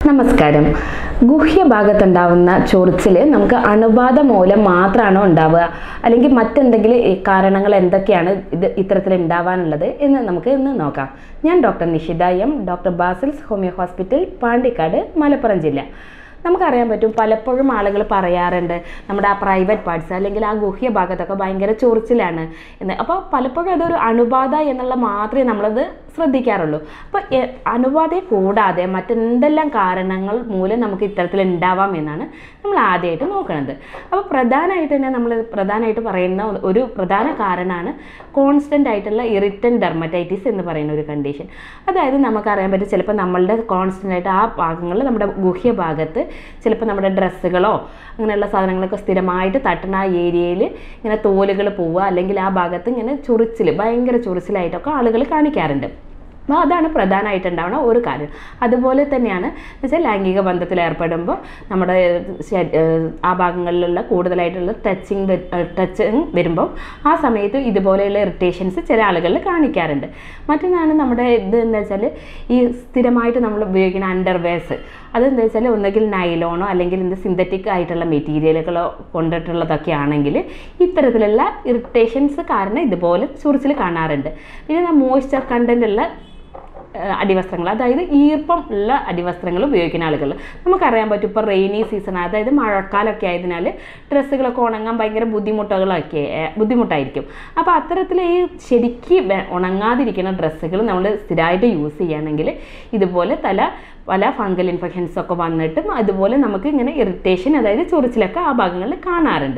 നമസ്കാരം ഗുഹ്യഭാഗത്തുണ്ടാവുന്ന ചൊറിച്ചിൽ നമുക്ക് അണുബാധ മൂലം മാത്രമാണോ ഉണ്ടാവുക അല്ലെങ്കിൽ മറ്റെന്തെങ്കിലും ഈ കാരണങ്ങൾ എന്തൊക്കെയാണ് ഇത് ഇത്തരത്തിൽ ഉണ്ടാവാനുള്ളത് എന്ന് നമുക്ക് ഇന്ന് നോക്കാം ഞാൻ doctor Nishitha M doctor Basil's homeo hospital Pandikkad Malappuram ജില്ല നമുക്കറിയാൻ പറ്റും പലപ്പോഴും ആളുകൾ പറയാറുണ്ട് നമ്മുടെ ആ പ്രൈവറ്റ് പാർട്സ് അല്ലെങ്കിൽ ആ ഗുഹ്യ ഭാഗത്തൊക്കെ ഭയങ്കര ചൊറിച്ചിലാണ് എന്ന് അപ്പോൾ പലപ്പോഴും അതൊരു അണുബാധ എന്നുള്ള മാത്രമേ നമ്മളത് ശ്രദ്ധിക്കാറുള്ളൂ അപ്പോൾ എ- അണുബാധയെ കൂടാതെ മറ്റെന്തെല്ലാം കാരണങ്ങൾ മൂലം നമുക്ക് ഇത്തരത്തിൽ ഉണ്ടാവാം എന്നാണ് നമ്മൾ ആദ്യമായിട്ട് നോക്കുന്നത് അപ്പോൾ പ്രധാനമായിട്ട് തന്നെ നമ്മൾ പ്രധാനമായിട്ട് പറയുന്ന ഒ- ഒരു പ്രധാന കാരണമാണ് കോൺസ്റ്റൻ്റ് ആയിട്ടുള്ള ഇറിറ്റൻ ഡെർമറ്റൈറ്റിസ് എന്ന് പറയുന്ന ഒരു കണ്ടീഷൻ അതായത് നമുക്കറിയാൻ പറ്റും ചിലപ്പോൾ നമ്മളുടെ കോൺസ്റ്റൻ്റ് ആയിട്ട് ആ ഭാഗങ്ങളിൽ നമ്മുടെ ഗുഹ്യ ഭാഗത്ത് ചിലപ്പോൾ നമ്മുടെ ഡ്രസ്സുകളോ അങ്ങനെയുള്ള സാധനങ്ങളൊക്കെ സ്ഥിരമായിട്ട് തട്ടുന്ന ആ ഏരിയയിൽ ഇങ്ങനെ തോലുകൾ പോവുക അല്ലെങ്കിൽ ആ ഭാഗത്ത് ഇങ്ങനെ ചൊറിച്ചിൽ ഭയങ്കര ചൊറിച്ചിലായിട്ടൊക്കെ ആളുകൾ കാണിക്കാറുണ്ട് അപ്പോൾ അതാണ് പ്രധാനമായിട്ടുണ്ടാവുന്ന ഒരു കാര്യം അതുപോലെ തന്നെയാണ് എന്ന് വെച്ചാൽ ലൈംഗിക ബന്ധത്തിൽ ഏർപ്പെടുമ്പോൾ നമ്മുടെ ശ- ഏഹ് ആ ഭാഗങ്ങളിലുള്ള കൂടുതലായിട്ടുള്ള ടച്ചിങ് ടച്ചിങ് വരുമ്പം ആ സമയത്ത് ഇതുപോലെയുള്ള ഇറിറ്റേഷൻസ് ചില ആളുകളിൽ കാണിക്കാറുണ്ട് മറ്റൊന്നാണ് നമ്മുടെ ഇത് എന്താ വെച്ചാൽ ഈ സ്ഥിരമായിട്ട് നമ്മൾ ഉപയോഗിക്കുന്ന അണ്ടർവെയർസ് അതെന്താ വെച്ചാൽ ഒന്നുകിൽ നൈലോണോ അല്ലെങ്കിൽ എന്ത് സിന്തറ്റിക് ആയിട്ടുള്ള മെറ്റീരിയലുകളോ കൊണ്ടിട്ടുള്ളതൊക്കെ ആണെങ്കിൽ ഇത്തരത്തിലുള്ള ഇറിറ്റേഷൻസ് കാരണം ഇതുപോലെ ചൊറിച്ചിൽ കാണാറുണ്ട് പിന്നെ മോയ്സ്ചർ കണ്ടൻ്റ് ഉള്ള ഏഹ് അടിവസ്ത്രങ്ങൾ അതായത് ഈർപ്പം ഉള്ള അടിവസ്ത്രങ്ങൾ ഉപയോഗിക്കുന്ന ആളുകൾ നമുക്കറിയാൻ പറ്റും ഇപ്പോൾ റെയിനി സീസൺ അതായത് മഴക്കാലമൊക്കെ ആയതിനാൽ ഡ്രസ്സുകളൊക്കെ ഉണങ്ങാൻ ഭയങ്കര ബുദ്ധിമുട്ടുകളൊക്കെ ഏഹ് ബുദ്ധിമുട്ടായിരിക്കും അപ്പോൾ അത്തരത്തിൽ ഈ ശരിക്ക് വെ- ഉണങ്ങാതിരിക്കുന്ന ഡ്രസ്സുകൾ നമ്മൾ സ്ഥിരമായിട്ട് യൂസ് ചെയ്യുകയാണെങ്കിൽ ഇതുപോലെ തല പല ഫംഗൽ ഇൻഫെക്ഷൻസ് ഒക്കെ വന്നിട്ടും അതുപോലെ നമുക്ക് ഇങ്ങനെ ഇറിറ്റേഷൻ അതായത് ചൊറിച്ചിലൊക്കെ ആ ഭാഗങ്ങളിൽ കാണാറുണ്ട്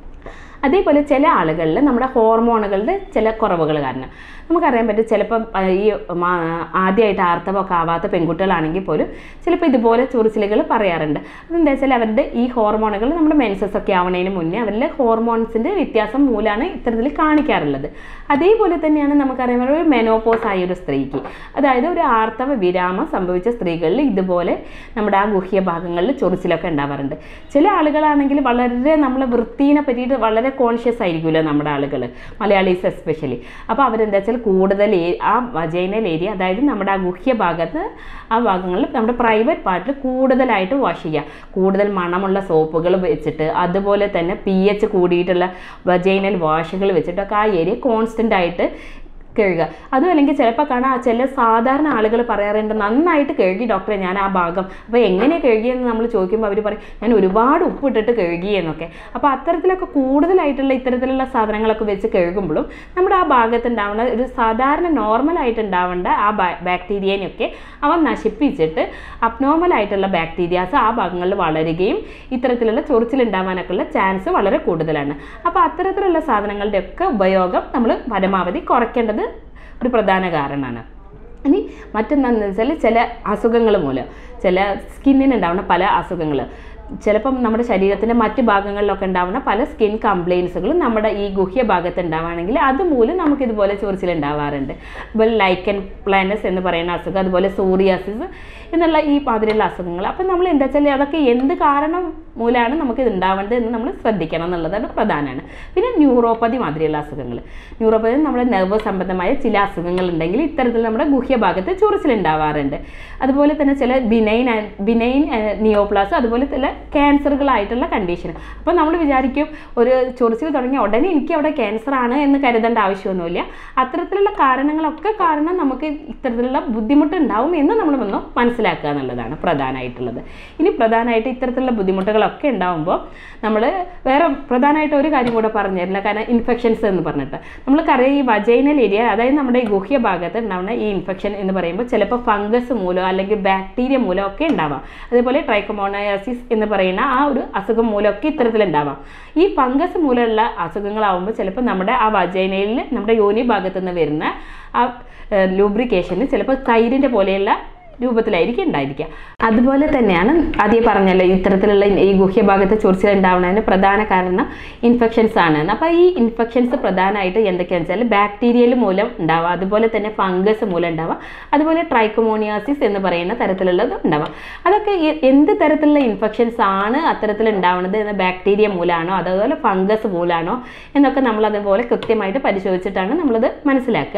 അതേപോലെ ചില ആളുകളിൽ നമ്മുടെ ഹോർമോണുകളുടെ ചില കുറവുകൾ കാരണം നമുക്കറിയാൻ പറ്റും ചിലപ്പം ആ, ഈ മാ- ആദ്യമായിട്ട് ആർത്തവമൊക്കെ ആവാത്ത പെൺകുട്ടികളാണെങ്കിൽ പോലും ചിലപ്പോൾ ഇതുപോലെ ചൊറിച്ചിലുകൾ പറയാറുണ്ട് അതെന്താ വെച്ചാൽ അവരുടെ ഈ ഹോർമോണുകൾ നമ്മുടെ മെൻസസ് ഒക്കെ ആവുന്നതിന് മുന്നേ അവരിലെ ഹോർമോൺസിൻ്റെ വ്യത്യാസം മൂലമാണ് ഇത്തരത്തിൽ കാണിക്കാറുള്ളത് അതേപോലെ തന്നെയാണ് നമുക്കറിയാൻ ഒരു മെനോപോസ് ആയ ഒരു സ്ത്രീക്ക് അതായത് ഒരു ആർത്തവ വിരാമം സംഭവിച്ച സ്ത്രീകളിൽ ഇതുപോലെ നമ്മുടെ ആ ഗുഹ്യ ഭാഗങ്ങളിൽ ചൊറിച്ചിലൊക്കെ ഉണ്ടാവാറുണ്ട് ചില ആളുകളാണെങ്കിൽ വളരെ നമ്മളെ വൃത്തിനെ പറ്റിയിട്ട് വളരെ കോൺഷ്യസ് ആയിരിക്കുമല്ലോ നമ്മുടെ ആളുകൾ മലയാളീസ് എസ്പെഷ്യലി അപ്പോൾ അവരെന്താ വെച്ചാൽ കൂടുതൽ ഏ- ആ വജൈനൽ ഏരിയ അതായത് നമ്മുടെ ആ ഗുഹ്യ ഭാഗത്ത് ആ ഭാഗങ്ങളിൽ നമ്മുടെ പ്രൈവറ്റ് പാർട്ടിൽ കൂടുതലായിട്ട് വാഷ് ചെയ്യുക കൂടുതൽ മണമുള്ള സോപ്പുകൾ വെച്ചിട്ട് അതുപോലെ തന്നെ പി എച്ച് കൂടിയിട്ടുള്ള വജൈനൽ വാഷുകൾ വെച്ചിട്ടൊക്കെ ആ ഏരിയ കോൺസ്റ്റൻ്റ് ആയിട്ട് കഴുകുക അതും അല്ലെങ്കിൽ ചിലപ്പോൾ കാണാം ചില സാധാരണ ആളുകൾ പറയാറുണ്ട് നന്നായിട്ട് കഴുകി ഡോക്ടറെ ഞാൻ ആ ഭാഗം അപ്പോൾ എങ്ങനെ കഴുകിയെന്ന് നമ്മൾ ചോദിക്കുമ്പോൾ അവർ പറയും ഞാൻ ഒരുപാട് ഉപ്പിട്ടിട്ട് കഴുകി എന്നൊക്കെ അപ്പോൾ അത്തരത്തിലൊക്കെ കൂടുതലായിട്ടുള്ള ഇത്തരത്തിലുള്ള സാധനങ്ങളൊക്കെ വെച്ച് കഴുകുമ്പോഴും നമ്മുടെ ആ ഭാഗത്തുണ്ടാവുന്ന ഒരു സാധാരണ നോർമലായിട്ട് ഉണ്ടാവേണ്ട ആ ബാക്ടീരിയനെയൊക്കെ അവ നശിപ്പിച്ചിട്ട് അബ്നോർമൽ ആയിട്ടുള്ള ബാക്ടീരിയാസ് ആ ഭാഗങ്ങളിൽ വളരുകയും ഇത്തരത്തിലുള്ള ചൊറിച്ചിലുണ്ടാവാനൊക്കെ ഉള്ള ചാൻസ് വളരെ കൂടുതലാണ് അപ്പോൾ അത്തരത്തിലുള്ള സാധനങ്ങളുടെ ഒക്കെ ഉപയോഗം നമ്മൾ പരമാവധി കുറയ്ക്കേണ്ടത് ഒരു പ്രധാന കാരണമാണ് ഇനി മറ്റൊന്നെന്ന് വെച്ചാൽ ചില അസുഖങ്ങൾ മൂലം ചില സ്കിന്നിനുണ്ടാവുന്ന പല അസുഖങ്ങൾ ചിലപ്പം നമ്മുടെ ശരീരത്തിൻ്റെ മറ്റ് ഭാഗങ്ങളിലൊക്കെ ഉണ്ടാവുന്ന പല സ്കിൻ കംപ്ലയിൻസുകളും നമ്മുടെ ഈ ഗുഹ്യ ഭാഗത്ത് ഉണ്ടാവുകയാണെങ്കിൽ അതുമൂലം നമുക്ക് ഇതുപോലെ ചൊറിച്ചിൽ ഉണ്ടാവാറുണ്ട് അതുപോലെ ലൈക്കൻ പ്ലാനസ് എന്ന് പറയുന്ന അസുഖം അതുപോലെ സോറിയാസിസ് എന്നുള്ള ഈ മാതിരിയുള്ള അസുഖങ്ങൾ അപ്പം നമ്മൾ എന്താ വെച്ചാൽ അതൊക്കെ എന്ത് കാരണം മൂലമാണ് നമുക്ക് ഇത് ഉണ്ടാവേണ്ടത് എന്ന് നമ്മൾ ശ്രദ്ധിക്കണം എന്നുള്ളതാണ് പ്രധാനമാണ് പിന്നെ ന്യൂറോപ്പതി മാതിരിയുള്ള അസുഖങ്ങൾ ന്യൂറോപ്പതി നമ്മുടെ നെർവ് സംബന്ധമായ ചില അസുഖങ്ങൾ ഉണ്ടെങ്കിൽ ഇത്തരത്തിൽ നമ്മുടെ ഗുഹ്യ ഭാഗത്ത് ചൊറിച്ചിൽ ഉണ്ടാവാറുണ്ട് അതുപോലെ തന്നെ ചില ബിനൈൻ ബിനൈൻ നിയോപ്ലാസ് അതുപോലെ തന്നെ ക്യാൻസറുകളായിട്ടുള്ള കണ്ടീഷൻ അപ്പോൾ നമ്മൾ വിചാരിക്കും ഒരു ചൊറിച്ചിൽ തുടങ്ങിയ ഉടനെ എനിക്ക് അവിടെ ക്യാൻസർ ആണ് എന്ന് കരുതേണ്ട ആവശ്യമൊന്നുമില്ല അത്തരത്തിലുള്ള കാരണങ്ങളൊക്കെ കാരണം നമുക്ക് ഇത്തരത്തിലുള്ള ബുദ്ധിമുട്ട് ഉണ്ടാവും എന്ന് നമ്മൾ ഒന്ന് മനസ്സിലാക്കുക എന്നുള്ളതാണ് പ്രധാനമായിട്ടുള്ളത് ഇനി പ്രധാനമായിട്ട് ഇത്തരത്തിലുള്ള ബുദ്ധിമുട്ടുകളൊക്കെ ഉണ്ടാവുമ്പോൾ നമ്മൾ വേറെ പ്രധാനമായിട്ട് ഒരു കാര്യം കൂടെ പറഞ്ഞിരുന്നില്ല കാരണം ഇൻഫെക്ഷൻസ് എന്ന് പറഞ്ഞിട്ട് നമ്മൾക്കറിയാം ഈ വജൈനൽ ഏരിയ അതായത് നമ്മുടെ ഈ ഗുഹ്യ ഭാഗത്ത് ഉണ്ടാവുന്ന ഈ ഇൻഫെക്ഷൻ എന്ന് പറയുമ്പോൾ ചിലപ്പോൾ ഫംഗസ് മൂലം അല്ലെങ്കിൽ ബാക്ടീരിയ മൂലം ഒക്കെ ഉണ്ടാവാം അതേപോലെ ട്രൈക്കോമോണയാസിസ് എന്ന് പറയുന്ന ആ ഒരു അസുഖം മൂലമൊക്കെ ഇത്തരത്തിലുണ്ടാവാം ഈ ഫംഗസ് മൂലമുള്ള അസുഖങ്ങളാവുമ്പോൾ ചിലപ്പോൾ നമ്മുടെ ആ വജൈനയിൽ നമ്മുടെ യോനി ഭാഗത്തു നിന്ന് വരുന്ന ആ ലൂബ്രിക്കേഷന് ചിലപ്പോൾ തൈരിൻ്റെ പോലെയുള്ള രൂപത്തിലായിരിക്കും ഉണ്ടായിരിക്കുക അതുപോലെ തന്നെയാണ് ആദ്യം പറഞ്ഞല്ലോ ഇത്തരത്തിലുള്ള ഈ ഗുഹ്യഭാഗത്ത് ചൊറിച്ചിൽ ഉണ്ടാവുന്നതിന് പ്രധാന കാരണം ഇൻഫെക്ഷൻസ് ആണ് അപ്പോൾ ഈ ഇൻഫെക്ഷൻസ് പ്രധാനമായിട്ട് എന്തൊക്കെയാണെന്ന് വെച്ചാൽ ബാക്ടീരിയൽ മൂലം ഉണ്ടാവുക അതുപോലെ തന്നെ ഫംഗസ് മൂലം ഉണ്ടാവുക അതുപോലെ ട്രൈക്കോമോണിയാസിസ് എന്ന് പറയുന്ന തരത്തിലുള്ളത് ഉണ്ടാവുക അതൊക്കെ എ- എന്ത് തരത്തിലുള്ള ഇൻഫെക്ഷൻസ് ആണ് അത്തരത്തിൽ ഉണ്ടാവുന്നത് എന്ന ബാക്ടീരിയ മൂലമാണോ അതുപോലെ ഫംഗസ് മൂലമാണോ എന്നൊക്കെ നമ്മൾ അതുപോലെ കൃത്യമായിട്ട് പരിശോധിച്ചിട്ടാണ് നമ്മളത് മനസ്സിലാക്കുക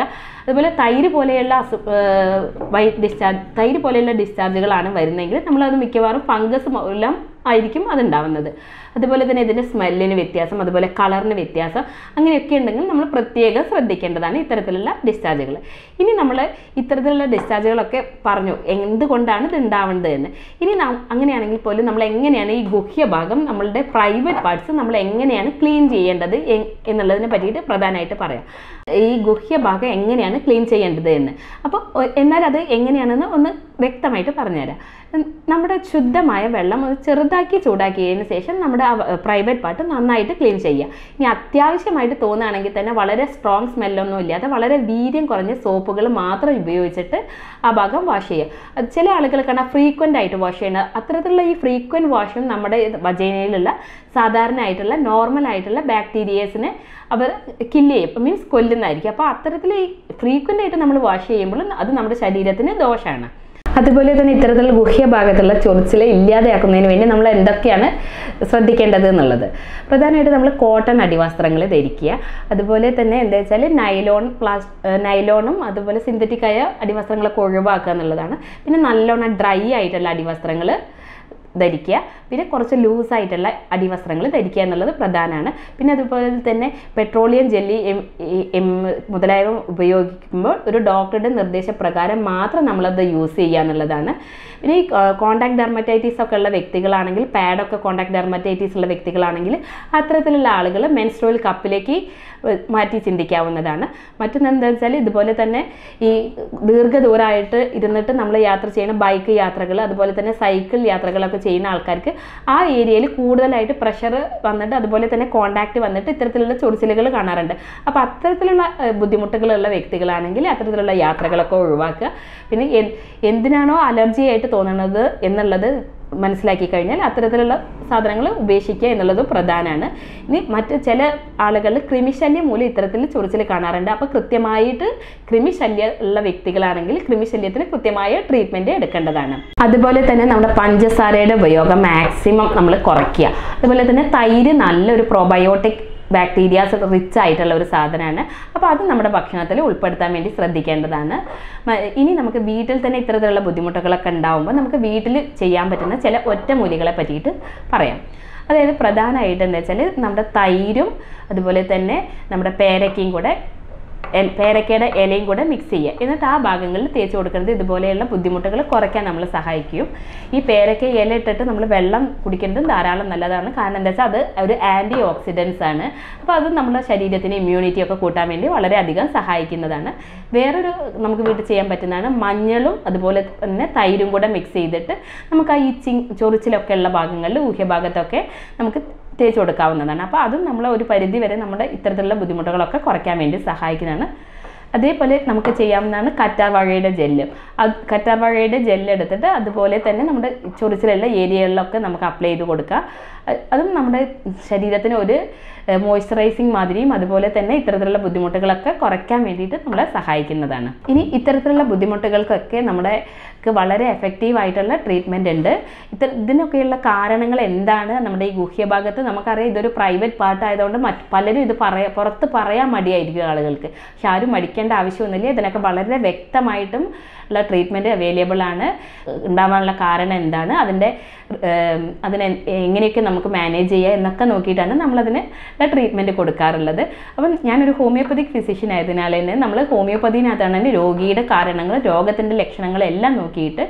അതുപോലെ തൈര് പോലെയുള്ള അസു വൈറ്റ് ഡിസ്ചാർജ് തൈര് പോലെയുള്ള ഡിസ്ചാർജുകളാണ് വരുന്നതെങ്കിൽ നമ്മളത് മിക്കവാറും ഫംഗസ് മൂലം ആയിരിക്കും അതുണ്ടാവുന്നത് അതുപോലെ തന്നെ ഇതിൻ്റെ സ്മെല്ലിന് വ്യത്യാസം അതുപോലെ കളറിന് വ്യത്യാസം അങ്ങനെയൊക്കെ ഉണ്ടെങ്കിൽ നമ്മൾ പ്രത്യേകം ശ്രദ്ധിക്കേണ്ടതാണ് ഇത്തരത്തിലുള്ള ഡിസ്ചാർജുകൾ ഇനി നമ്മൾ ഇത്തരത്തിലുള്ള ഡിസ്ചാർജുകളൊക്കെ പറഞ്ഞു എന്തുകൊണ്ടാണ് ഇത് ഉണ്ടാവേണ്ടത് എന്ന് ഇനി നാം അങ്ങനെയാണെങ്കിൽ പോലും നമ്മൾ എങ്ങനെയാണ് ഈ ഗുഹ്യ ഭാഗം നമ്മളുടെ പ്രൈവറ്റ് പാർട്സ് നമ്മൾ എങ്ങനെയാണ് ക്ലീൻ ചെയ്യേണ്ടത് എ- എന്നുള്ളതിനെ പറ്റിയിട്ട് പ്രധാനമായിട്ട് പറയാം ഈ ഗുഹ്യ ഭാഗം എങ്ങനെയാണ് ക്ലീൻ ചെയ്യേണ്ടത് എന്ന് അപ്പോൾ ഒ- എന്നാൽ അത് എങ്ങനെയാണെന്ന് ഒന്ന് വ്യക്തമായിട്ട് പറഞ്ഞുതരാം ഉം, നമ്മുടെ ശുദ്ധമായ വെള്ളം ഒന്ന് ചെറുതാക്കി ചൂടാക്കിയതിന് ശേഷം നമ്മുടെ പ്രൈവറ്റ് പാർട്ട് നന്നായിട്ട് ക്ലീൻ ചെയ്യുക ഇനി അത്യാവശ്യമായിട്ട് തോന്നുകയാണെങ്കിൽ തന്നെ വളരെ സ്ട്രോങ് സ്മെല്ലൊന്നും ഇല്ലാതെ വളരെ വീര്യം കുറഞ്ഞ സോപ്പുകൾ മാത്രം ഉപയോഗിച്ചിട്ട് ആ ഭാഗം വാഷ് ചെയ്യുക അത് ചില ആളുകൾ കാണാൻ ഫ്രീക്വൻ്റ് ആയിട്ട് വാഷ് ചെയ്യുന്നത് അത്തരത്തിലുള്ള ഈ ഫ്രീക്വൻറ്റ് വാഷും നമ്മുടെ വജൈനയിലുള്ള സാധാരണ ആയിട്ടുള്ള നോർമൽ ആയിട്ടുള്ള ബാക്ടീരിയസിനെ അവർ കില്ല് ചെയ്യും മീൻസ് കൊല്ലുന്നതായിരിക്കും അപ്പോൾ അത്തരത്തിൽ ഈ ഫ്രീക്വൻ്റ് ആയിട്ട് നമ്മൾ വാഷ് ചെയ്യുമ്പോൾ അത് നമ്മുടെ ശരീരത്തിന് ദോഷമാണ് അതുപോലെ തന്നെ ഇത്തരത്തിലുള്ള ഗുഹ്യ ഭാഗത്തുള്ള ചൊറിച്ചിൽ ഇല്ലാതെയാക്കുന്നതിന് വേണ്ടി നമ്മൾ എന്തൊക്കെയാണ് ശ്രദ്ധിക്കേണ്ടത് എന്നുള്ളത് പ്രധാനമായിട്ട് നമ്മൾ കോട്ടൺ അടിവസ്ത്രങ്ങൾ ധരിക്കുക അതുപോലെ തന്നെ എന്താ വെച്ചാൽ നൈലോൺ പ്ലാസ് നൈലോണും അതുപോലെ സിന്തറ്റിക് ആയ അടിവസ്ത്രങ്ങളൊക്കെ ഒഴിവാക്കുക എന്നുള്ളതാണ് പിന്നെ നല്ലോണം ഡ്രൈ ആയിട്ടുള്ള അടിവസ്ത്രങ്ങൾ ധരിക്കുക പിന്നെ കുറച്ച് ലൂസായിട്ടുള്ള അടിവസ്ത്രങ്ങൾ ധരിക്കുക എന്നുള്ളത് പ്രധാനമാണ് പിന്നെ അതുപോലെ തന്നെ petroleum jelly M E- M മുതലായവ ഉപയോഗിക്കുമ്പോൾ ഒരു ഡോക്ടറുടെ നിർദ്ദേശപ്രകാരം മാത്രം നമ്മളത് യൂസ് ചെയ്യുക എന്നുള്ളതാണ് പിന്നെ ഈ കോണ്ടാക്ട് ഡെർമറ്റൈറ്റീസ് ഒക്കെ ഉള്ള വ്യക്തികളാണെങ്കിൽ പാഡൊക്കെ കോണ്ടാക്ട് ഡെർമറ്റൈറ്റീസ് ഉള്ള വ്യക്തികളാണെങ്കിൽ അത്തരത്തിലുള്ള ആളുകൾ മെൻസ്ട്രോയിൽ കപ്പിലേക്ക് ഏഹ്, മാറ്റി ചിന്തിക്കാവുന്നതാണ് മറ്റൊന്നെന്താ വെച്ചാൽ ഇതുപോലെ തന്നെ ഈ ദീർഘദൂരമായിട്ട് ഇരുന്നിട്ട് നമ്മൾ യാത്ര ചെയ്യുന്ന ബൈക്ക് യാത്രകൾ അതുപോലെ തന്നെ സൈക്കിൾ യാത്രകളൊക്കെ ചെയ്യുന്ന ആൾക്കാർക്ക് ആ ഏരിയയിൽ കൂടുതലായിട്ട് പ്രഷർ വന്നിട്ട് അതുപോലെ തന്നെ കോണ്ടാക്ട് വന്നിട്ട് ഇത്തരത്തിലുള്ള ചൊറിച്ചിലുകൾ കാണാറുണ്ട് അപ്പോൾ അത്തരത്തിലുള്ള ഏഹ്, ബുദ്ധിമുട്ടുകളുള്ള വ്യക്തികളാണെങ്കിൽ അത്തരത്തിലുള്ള യാത്രകളൊക്കെ ഒഴിവാക്കുക പിന്നെ എൻ- എന്തിനാണോ അലർജി ആയിട്ട് തോന്നുന്നത് എന്നുള്ളത് മനസ്സിലാക്കി കഴിഞ്ഞാൽ അത്തരത്തിലുള്ള സാധനങ്ങൾ ഉപേക്ഷിക്കുക എന്നുള്ളത് പ്രധാനമാണ് ഇനി മറ്റ് ചില ആളുകൾ കൃമിശല്യം മൂലം ഇത്തരത്തിൽ ചൊറിച്ചിൽ കാണാറുണ്ട് അപ്പോൾ കൃത്യമായിട്ട് കൃമിശല്യം ഉള്ള വ്യക്തികളാണെങ്കിൽ കൃമിശല്യത്തിന് കൃത്യമായ ട്രീറ്റ്മെൻറ്റ് എടുക്കേണ്ടതാണ് അതുപോലെ തന്നെ നമ്മുടെ പഞ്ചസാരയുടെ ഉപയോഗം മാക്സിമം നമ്മൾ കുറയ്ക്കുക അതുപോലെ തന്നെ തൈര് നല്ലൊരു പ്രോബയോട്ടിക് ബാക്ടീരിയാസ് റിച്ച് ആയിട്ടുള്ള ഒരു സാധനമാണ് അപ്പോൾ അത് നമ്മുടെ ഭക്ഷണത്തിൽ ഉൾപ്പെടുത്താൻ വേണ്ടി ശ്രദ്ധിക്കേണ്ടതാണ് മ- ഇനി നമുക്ക് വീട്ടിൽ തന്നെ ഇത്തരത്തിലുള്ള ബുദ്ധിമുട്ടുകളൊക്കെ ഉണ്ടാകുമ്പോൾ നമുക്ക് വീട്ടിൽ ചെയ്യാൻ പറ്റുന്ന ചില ഒറ്റമൂലികളെ പറ്റിയിട്ട് പറയാം അതായത് പ്രധാനമായിട്ട് എന്താ വെച്ചാൽ നമ്മുടെ തൈരും അതുപോലെ തന്നെ നമ്മുടെ പേരക്കയും കൂടെ എൽ- പേരക്കയുടെ ഇലയും കൂടെ മിക്സ് ചെയ്യുക എന്നിട്ട് ആ ഭാഗങ്ങളിൽ തേച്ച് കൊടുക്കുന്നത് ഇതുപോലെയുള്ള ബുദ്ധിമുട്ടുകൾ കുറയ്ക്കാൻ നമ്മൾ സഹായിക്കും ഈ പേരക്ക ഇല ഇട്ടിട്ട് നമ്മൾ വെള്ളം കുടിക്കുന്നത് ധാരാളം നല്ലതാണ് കാരണം എന്താ വെച്ചാൽ അത് ഒരു ആൻറ്റി ഓക്സിഡൻസ് ആണ് അപ്പോൾ അത് നമ്മുടെ ശരീരത്തിന് ഇമ്മ്യൂണിറ്റി ഒക്കെ കൂട്ടാൻ വേണ്ടി വളരെയധികം സഹായിക്കുന്നതാണ് വേറൊരു നമുക്ക് വീട്ടിൽ ചെയ്യാൻ പറ്റുന്നതാണ് മഞ്ഞളും അതുപോലെ തന്നെ തൈരും കൂടെ മിക്സ് ചെയ്തിട്ട് നമുക്ക് ആ ഈ ചി ചൊറിച്ചിലൊക്കെ ഉള്ള ഭാഗങ്ങളിൽ ഊഹ്യഭാഗത്തൊക്കെ നമുക്ക് തേച്ച് കൊടുക്കാവുന്നതാണ് അപ്പോൾ അതും നമ്മൾ ഒരു പരിധി വരെ നമ്മുടെ ഇത്തരത്തിലുള്ള ബുദ്ധിമുട്ടുകളൊക്കെ കുറയ്ക്കാൻ വേണ്ടി സഹായിക്കുന്നതാണ് അതേപോലെ നമുക്ക് ചെയ്യാവുന്നതാണ് കറ്റാർവാഴയുടെ ജെല്ല് അത് കറ്റാർവാഴയുടെ ജെല്ല് എടുത്തിട്ട് അതുപോലെ തന്നെ നമ്മുടെ ചൊറിച്ചിലുള്ള ഏരിയകളിലൊക്കെ നമുക്ക് അപ്ലൈ ചെയ്ത് കൊടുക്കുക അ- അതും നമ്മുടെ ശരീരത്തിന് ഒരു മോയ്സ്ചറൈസിങ് മാതിരിയും അതുപോലെ തന്നെ ഇത്തരത്തിലുള്ള ബുദ്ധിമുട്ടുകളൊക്കെ കുറയ്ക്കാൻ വേണ്ടിയിട്ട് നമ്മളെ സഹായിക്കുന്നതാണ് ഇനി ഇത്തരത്തിലുള്ള ബുദ്ധിമുട്ടുകൾക്കൊക്കെ നമ്മുടെ ക്ക് വളരെ എഫക്റ്റീവ് ആയിട്ടുള്ള ട്രീറ്റ്മെൻ്റ് ഉണ്ട് ഇത്ര ഇതിനൊക്കെയുള്ള കാരണങ്ങൾ എന്താണ് നമ്മുടെ ഈ ഗുഹ്യഭാഗത്ത് നമുക്കറിയാം ഇതൊരു പ്രൈവറ്റ് പാർട്ട് ആയതുകൊണ്ട് മറ്റ് പലരും ഇത് പറയാ പുറത്ത് പറയാൻ മടിയായിരിക്കും ആളുകൾക്ക് പക്ഷെ ആരും മടിക്കേണ്ട ആവശ്യമൊന്നുമില്ല ഇതിനൊക്കെ വളരെ വ്യക്തമായിട്ടും ഉള്ള ട്രീറ്റ്മെൻറ്റ് അവൈലബിൾ ആണ് ഉണ്ടാവാനുള്ള കാരണം എന്താണ് അതിൻ്റെ ഏം, അതിനെ എങ്ങനെയൊക്കെ നമുക്ക് മാനേജ് ചെയ്യുക എന്നൊക്കെ നോക്കിയിട്ടാണ് നമ്മളതിന് ട്രീറ്റ്മെൻറ്റ് കൊടുക്കാറുള്ളത് അപ്പം ഞാനൊരു ഹോമിയോപ്പതിക് ഫിസിഷ്യൻ ആയതിനാൽ തന്നെ നമ്മൾ ഹോമിയോപ്പതിനകത്താണ് തന്നെ രോഗിയുടെ കാരണങ്ങൾ രോഗത്തിൻ്റെ ലക്ഷണങ്ങളെല്ലാം നോക്കിയിട്ട്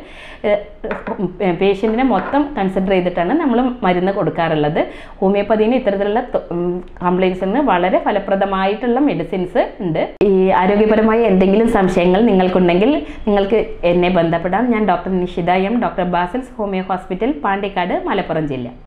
പേഷ്യൻറ്റിനെ മൊത്തം കൺസിഡർ ചെയ്തിട്ടാണ് നമ്മൾ മരുന്ന് കൊടുക്കാറുള്ളത് ഹോമിയോപ്പതിന് ഇത്തരത്തിലുള്ള കംപ്ലയിൻസിന് വളരെ ഫലപ്രദമായിട്ടുള്ള മെഡിസിൻസ് ഉണ്ട് ഈ ആരോഗ്യപരമായ എന്തെങ്കിലും സംശയങ്ങൾ നിങ്ങൾക്കുണ്ടെങ്കിൽ നിങ്ങൾക്ക് എന്നെ ബന്ധപ്പെടാം ഞാൻ doctor Nishitha M doctor Basil's homeo hospital Pandikkad Malappuram ജില്ല